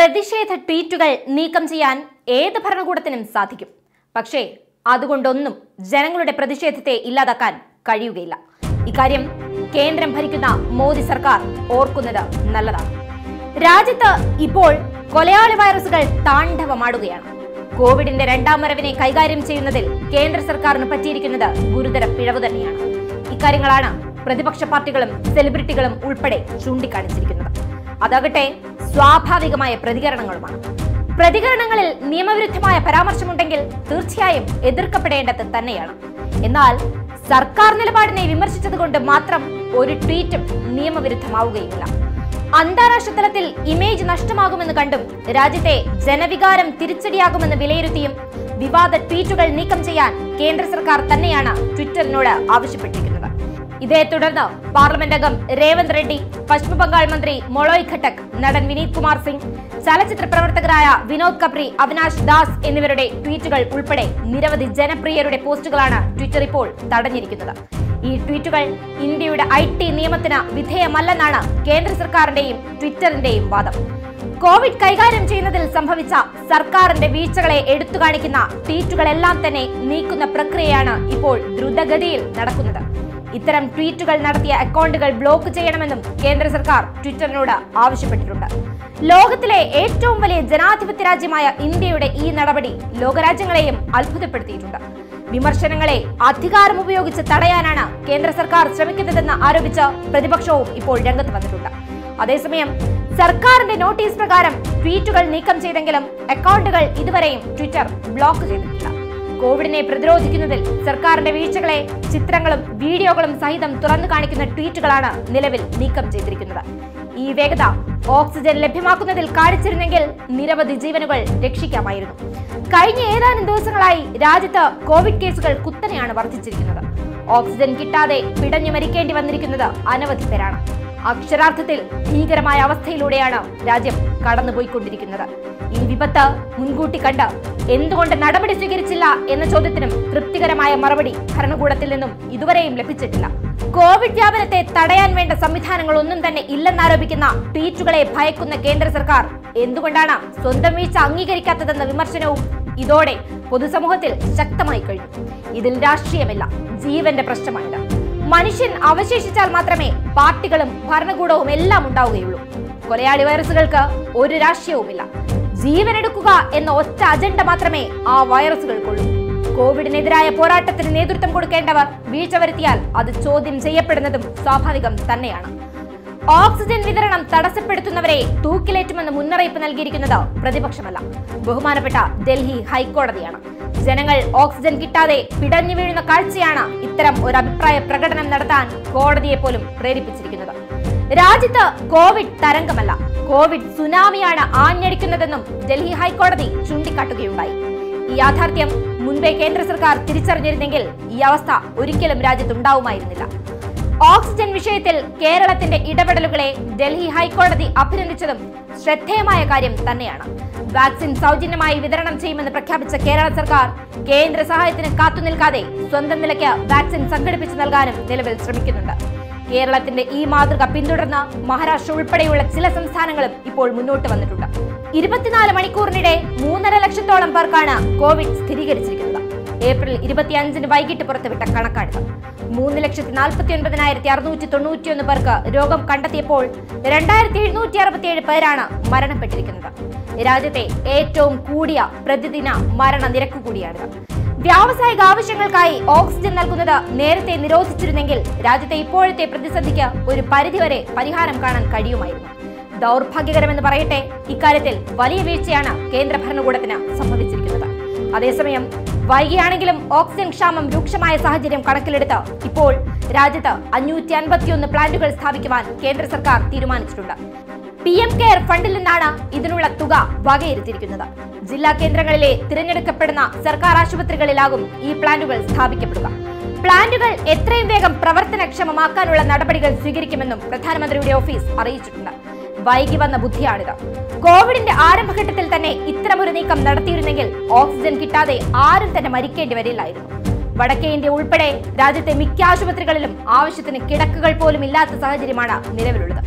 പ്രതിഷേധ ട്വീറ്റുകൾ നീക്കം ചെയ്യാൻ ഏത് ഭരണകൂടത്തിനും സാധിക്കും പക്ഷേ അതുകൊണ്ടൊന്നും ജനങ്ങളുടെ പ്രതിഷേധത്തെ ഇല്ലാതാക്കാൻ കഴിയുകയില്ല ഇക്കാര്യം കേന്ദ്രം ഭരിക്കുന്ന മോദി സർക്കാർ ഓർക്കുന്നത് നല്ലതാണ് രാജ്യത്ത് ഇപ്പോൾ കൊലയാളി വൈറസുകൾ താണ്ഡവമാടുകയാണ് കോവിഡിന്റെ രണ്ടാം വരവിനെ കൈകാര്യം ചെയ്യുന്നതിൽ കേന്ദ്ര സർക്കാരിന് പറ്റിയിരിക്കുന്നത് ഗുരുതര പിഴവ് തന്നെയാണ് ഇക്കാര്യങ്ങളാണ് പ്രതിപക്ഷ പാർട്ടികളും സെലിബ്രിറ്റികളും ഉൾപ്പെടെ ചൂണ്ടിക്കാണിച്ചിരിക്കുന്നത് അതാകട്ടെ സ്വാഭാവികമായ പ്രതികരണങ്ങളുമാണ് പ്രതികരണങ്ങളിൽ നിയമവിരുദ്ധമായ പരാമർശമുണ്ടെങ്കിൽ തീർച്ചയായും എതിർക്കപ്പെടേണ്ടത് തന്നെയാണ് എന്നാൽ സർക്കാർ നിലപാടിനെ വിമർശിച്ചതുകൊണ്ട് മാത്രം ഒരു ട്വീറ്റും നിയമവിരുദ്ധമാവുകയില്ല അന്താരാഷ്ട്ര തലത്തിൽ ഇമേജ് നഷ്ടമാകുമെന്ന് കണ്ടും രാജ്യത്തെ ജനവികാരം തിരിച്ചടിയാകുമെന്ന് വിലയിരുത്തിയും വിവാദ ട്വീറ്റുകൾ നീക്കം ചെയ്യാൻ കേന്ദ്ര സർക്കാർ തന്നെയാണ് ട്വിറ്ററിനോട് ആവശ്യപ്പെട്ടിരിക്കുന്നത് ഇതേ തുടർന്ന് പാർലമെന്റ് അംഗം രേവന്ത് റെഡ്ഡി പശ്ചിമ ബംഗാൾ മന്ത്രി മൊളോയ് ഘട്ടക് നടൻ വിനീത് കുമാർ സിംഗ് ചലച്ചിത്ര പ്രവർത്തകരായ വിനോദ് കപ്രി അവിനാശ് ദാസ് എന്നിവരുടെ ട്വീറ്റുകൾ ഉൾപ്പെടെ നിരവധി ജനപ്രിയരുടെ പോസ്റ്റുകളാണ് ട്വിറ്റർ ഇപ്പോൾ തടഞ്ഞിരിക്കുന്നത് ഈ ട്വീറ്റുകൾ ഇന്ത്യയുടെ ഐ ടി നിയമത്തിന് വിധേയമല്ലെന്നാണ് കേന്ദ്ര സർക്കാരിന്റെയും ട്വിറ്ററിന്റെയും വാദം കോവിഡ് കൈകാര്യം ചെയ്യുന്നതിൽ സംഭവിച്ച സർക്കാരിന്റെ വീഴ്ചകളെ എടുത്തു കാണിക്കുന്ന ട്വീറ്റുകളെല്ലാം തന്നെ നീക്കുന്ന പ്രക്രിയയാണ് ഇപ്പോൾ ദ്രുതഗതിയിൽ നടക്കുന്നത് ഇത്തരം ട്വീറ്റുകൾ നടത്തിയ അക്കൗണ്ടുകൾ ബ്ലോക്ക് ചെയ്യണമെന്നും കേന്ദ്ര സർക്കാർ ട്വിറ്ററിനോട് ആവശ്യപ്പെട്ടിട്ടുണ്ട് ലോകത്തിലെ ഏറ്റവും വലിയ ജനാധിപത്യ രാജ്യമായ ഇന്ത്യയുടെ ഈ നടപടി ലോകരാജ്യങ്ങളെയും അത്ഭുതപ്പെടുത്തിയിട്ടുണ്ട് വിമർശനങ്ങളെ അധികാരം ഉപയോഗിച്ച് തടയാനാണ് കേന്ദ്ര സർക്കാർ ശ്രമിക്കുന്നതെന്ന് ആരോപിച്ച് പ്രതിപക്ഷവും ഇപ്പോൾ രംഗത്ത് വന്നിട്ടുണ്ട് അതേസമയം സർക്കാരിന്റെ നോട്ടീസ് പ്രകാരം ട്വീറ്റുകൾ നീക്കം ചെയ്തെങ്കിലും അക്കൗണ്ടുകൾ ഇതുവരെയും ട്വിറ്റർ ബ്ലോക്ക് ചെയ്തിട്ടില്ല കോവിഡിനെ പ്രതിരോധിക്കുന്നതിൽ സർക്കാരിന്റെ വീഴ്ചകളെ ചിത്രങ്ങളും വീഡിയോകളും സഹിതം തുറന്നു കാണിക്കുന്ന ട്വീറ്റുകളാണ് നിലവിൽ നീക്കം ചെയ്തിരിക്കുന്നത് ഈ വേഗത ഓക്സിജൻ ലഭ്യമാക്കുന്നതിൽ കാണിച്ചിരുന്നെങ്കിൽ നിരവധി ജീവനുകൾ രക്ഷിക്കാമായിരുന്നു കഴിഞ്ഞ ഏതാനും ദിവസങ്ങളായി രാജ്യത്ത് കോവിഡ് കേസുകൾ കുത്തനെയാണ് വർദ്ധിച്ചിരിക്കുന്നത് ഓക്സിജൻ കിട്ടാതെ പിടഞ്ഞു മരിക്കേണ്ടി വന്നിരിക്കുന്നത് അനവധി പേരാണ് അക്ഷരാർത്ഥത്തിൽ ഭീകരമായ അവസ്ഥയിലൂടെയാണ് രാജ്യം കടന്നുപോയിക്കൊണ്ടിരിക്കുന്നത് ഈ വിപത്ത് മുൻകൂട്ടി കണ്ട് എന്തുകൊണ്ട് നടപടി സ്വീകരിച്ചില്ല എന്ന ചോദ്യത്തിനും തൃപ്തികരമായ മറുപടി ഭരണകൂടത്തിൽ നിന്നും ഇതുവരെയും ലഭിച്ചിട്ടില്ല കോവിഡ് വ്യാപനത്തെ തടയാൻ വേണ്ട സംവിധാനങ്ങൾ ഒന്നും തന്നെ ഇല്ലെന്നാരോപിക്കുന്ന ട്വീറ്റുകളെ ഭയക്കുന്ന കേന്ദ്ര സർക്കാർ എന്തുകൊണ്ടാണ് സ്വന്തം വീഴ്ച അംഗീകരിക്കാത്തതെന്ന വിമർശനവും ഇതോടെ പൊതുസമൂഹത്തിൽ ശക്തമായി കഴിഞ്ഞു ഇതിൽ രാഷ്ട്രീയമില്ല ജീവന്റെ പ്രശ്നമാണിത് മനുഷ്യൻ അവശേഷിച്ചാൽ മാത്രമേ പാർട്ടികളും ഭരണകൂടവും എല്ലാം ഉണ്ടാവുകയുള്ളൂ കൊലയാളി വൈറസുകൾക്ക് ഒരു രാഷ്ട്രീയവുമില്ല ജീവനെടുക്കുക എന്ന ഒറ്റ അജണ്ട മാത്രമേ ആ വൈറസുകൾക്കുള്ളൂ കോവിഡിനെതിരായ പോരാട്ടത്തിന് നേതൃത്വം കൊടുക്കേണ്ടവർ വീഴ്ച വരുത്തിയാൽ അത് ചോദ്യം ചെയ്യപ്പെടുന്നതും സ്വാഭാവികം തന്നെയാണ് ഓക്സിജൻ വിതരണം തടസ്സപ്പെടുത്തുന്നവരെ തൂക്കിലേറ്റുമെന്ന് മുന്നറിയിപ്പ് നൽകിയിരിക്കുന്നത് പ്രതിപക്ഷമല്ല ബഹുമാനപ്പെട്ട ഡൽഹി ഹൈക്കോടതിയാണ് ജനങ്ങൾ ഓക്സിജൻ കിട്ടാതെ പിടഞ്ഞു വീഴുന്ന കാഴ്ചയാണ് ഇത്തരം ഒരു അഭിപ്രായ പ്രകടനം നടത്താൻ കോടതിയെ പോലും പ്രേരിപ്പിച്ചിരിക്കുന്നത് രാജ്യത്ത് കോവിഡ് തരംഗമല്ല കോവിഡ് സുനാമിയാണ് ആഞ്ഞടിക്കുന്നതെന്നും ഡൽഹി ഹൈക്കോടതി ചൂണ്ടിക്കാട്ടുകയുണ്ടായി ഈ യാഥാർത്ഥ്യം മുൻപേ കേന്ദ്ര സർക്കാർ തിരിച്ചറിഞ്ഞിരുന്നെങ്കിൽ ഈ അവസ്ഥ ഒരിക്കലും രാജ്യത്തുണ്ടാവുമായിരുന്നില്ല ഓക്സിജൻ വിഷയത്തിൽ കേരളത്തിന്റെ ഇടപെടലുകളെ ഡൽഹി ഹൈക്കോടതി അഭിനന്ദിച്ചതും ശ്രദ്ധേയമായ കാര്യം തന്നെയാണ് വാക്സിൻ സൗജന്യമായി വിതരണം ചെയ്യുമെന്ന് പ്രഖ്യാപിച്ച കേരള സർക്കാർ കേന്ദ്ര സഹായത്തിന് കാത്തുനിൽക്കാതെ സ്വന്തം നിലയ്ക്ക് വാക്സിൻ സംഘടിപ്പിച്ചു നൽകാനും നിലവിൽ ശ്രമിക്കുന്നുണ്ട് കേരളത്തിന്റെ ഈ മാതൃക പിന്തുടർന്ന മഹാരാഷ്ട്ര ഉൾപ്പെടെയുള്ള ചില സംസ്ഥാനങ്ങളും ഇപ്പോൾ മുന്നോട്ട് വന്നിട്ടുണ്ട് ഇരുപത്തിനാല് മണിക്കൂറിനിടെ മൂന്നര ലക്ഷത്തോളം പേർക്കാണ് കോവിഡ് സ്ഥിരീകരിച്ചിരിക്കുന്നത് ഏപ്രിൽ ഇരുപത്തിയഞ്ചിന് വൈകിട്ട് പുറത്തുവിട്ട കണക്കാണിത് മൂന്ന് ലക്ഷത്തി നാൽപ്പത്തി ഒൻപതിനായിരത്തി അറുന്നൂറ്റി തൊണ്ണൂറ്റിയൊന്ന് പേർക്ക് രോഗം കണ്ടെത്തിയപ്പോൾ രണ്ടായിരത്തി എഴുന്നൂറ്റി അറുപത്തിയേഴ് പേരാണ് മരണപ്പെട്ടിരിക്കുന്നത് രാജ്യത്തെ ഏറ്റവും കൂടിയ പ്രതിദിന മരണനിരക്ക് കൂടിയാണിത് വ്യാവസായിക ആവശ്യങ്ങൾക്കായി ഓക്സിജൻ നൽകുന്നത് നേരത്തെ നിരോധിച്ചിരുന്നെങ്കിൽ രാജ്യത്തെ ഇപ്പോഴത്തെ പ്രതിസന്ധിക്ക് ഒരു പരിധിവരെ പരിഹാരം കാണാൻ കഴിയുമായിരുന്നു ദൗർഭാഗ്യകരമെന്ന് പറയട്ടെ ഇക്കാര്യത്തിൽ വലിയ വീഴ്ചയാണ് കേന്ദ്ര ഭരണകൂടത്തിന് സംഭവിച്ചിരിക്കുന്നത് അതേസമയം വൈകിയാണെങ്കിലും ഓക്സിജൻ ക്ഷാമം രൂക്ഷമായ സാഹചര്യം കണക്കിലെടുത്ത് ഇപ്പോൾ രാജ്യത്ത് അഞ്ഞൂറ്റി അൻപത്തിയൊന്ന് പ്ലാന്റുകൾ സ്ഥാപിക്കുവാൻ കേന്ദ്ര സർക്കാർ തീരുമാനിച്ചിട്ടുണ്ട് പി എം കെയർ ഫണ്ടിൽ നിന്നാണ് ഇതിനുള്ള തുക വകയിരുത്തിയിരിക്കുന്നത് ജില്ലാ കേന്ദ്രങ്ങളിലെ തിരഞ്ഞെടുക്കപ്പെടുന്ന സർക്കാർ ആശുപത്രികളിലാകും ഈ പ്ലാന്റുകൾ സ്ഥാപിക്കപ്പെടുക പ്ലാന്റുകൾ എത്രയും വേഗം പ്രവർത്തനക്ഷമമാക്കാനുള്ള നടപടികൾ സ്വീകരിക്കുമെന്നും പ്രധാനമന്ത്രിയുടെ ഓഫീസ് അറിയിച്ചിട്ടുണ്ട് വൈകി വന്ന ബുദ്ധിയാണിത് കോവിഡിന്റെ ആരംഭഘട്ടത്തിൽ തന്നെ ഇത്തരമൊരു നീക്കം നടത്തിയിരുന്നെങ്കിൽ ഓക്സിജൻ കിട്ടാതെ ആരും തന്നെ മരിക്കേണ്ടി വരില്ലായിരുന്നു വടക്കേ ഇന്ത്യ ഉൾപ്പെടെ രാജ്യത്തെ മിക്ക ആശുപത്രികളിലും ആവശ്യത്തിന് കിടക്കുകൾ പോലും ഇല്ലാത്ത സാഹചര്യമാണ് നിലവിലുള്ളത്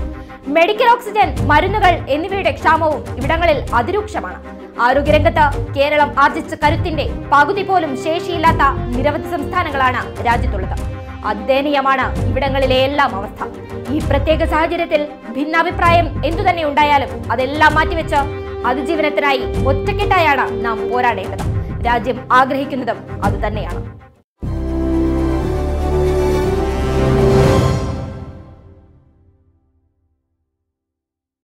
മെഡിക്കൽ ഓക്സിജൻ മരുന്നുകൾ എന്നിവയുടെ ക്ഷാമവും ഇവിടങ്ങളിൽ അതിരൂക്ഷമാണ് ആരോഗ്യരംഗത്ത് കേരളം ആർജിച്ച കരുത്തിന്റെ പകുതി പോലും ശേഷിയില്ലാത്ത നിരവധി സംസ്ഥാനങ്ങളാണ് രാജ്യത്തുള്ളത് അദയനീയമാണ് ഇവിടങ്ങളിലെ എല്ലാം അവസ്ഥ ഈ പ്രത്യേക സാഹചര്യത്തിൽ ഭിന്നാഭിപ്രായം എന്തുതന്നെ ഉണ്ടായാലും അതെല്ലാം മാറ്റിവെച്ച് അതിജീവനത്തിനായി ഒറ്റക്കെട്ടായാണ് നാം പോരാടേണ്ടത് രാജ്യം ആഗ്രഹിക്കുന്നതും അതുതന്നെയാണ്